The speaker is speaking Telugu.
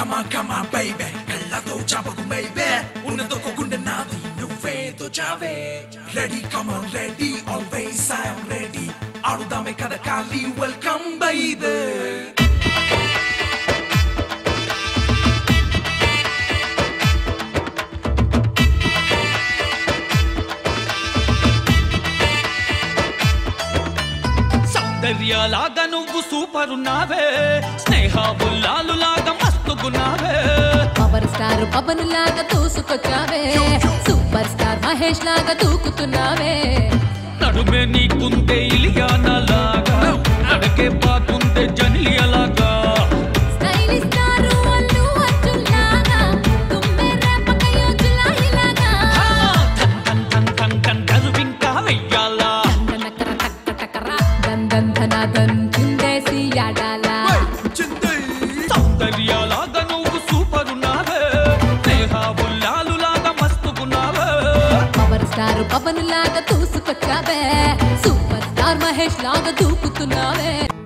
కమా కమా బైబే కళ్ళతో చాపకు మైబే ఉన్నతో గుండె నాది నువ్వే చావే ready come on ready always I'm ready ఆడుదామే కదా కాలి వెల్కమ్ బైబే సౌందర్యలాగా నువ్వు సూపర్ ఉన్నావే స్నేహ బుల్లాలు లాగా మస్తుగున్నావే పవర్ స్టార్ పవన్ లాగా దూసుకొచ్చావే సూపర్ స్టార్ మహేష్ లాగా దూకుతున్నావే నడుమే నీకుందే ఇలియానా లాగా నడకే బాగుందే జనిలియలాగా స్టైలిష్ స్టార్ అల్లు అర్జున్ లాగా తుమ్మె రేపకయ్యో జులాయిలాగా టన్ టన్ టన్ టన్ కరువింకా వెయ్యాలా దండనకర టక్క టకరా దందన్ ధనాదన్ చిందేసి ఆడాలా సౌందర్యలాగా నువ్వు సూపర్ ఉన్నావే స్నేహ బుల్లాలు లాగా మస్తుగున్నావే పవర్ స్టార్ పవన్ లాగా దూసుకొచ్చావే సూపర్ స్టార్ మహేష్ లాగా దూకుతున్నావే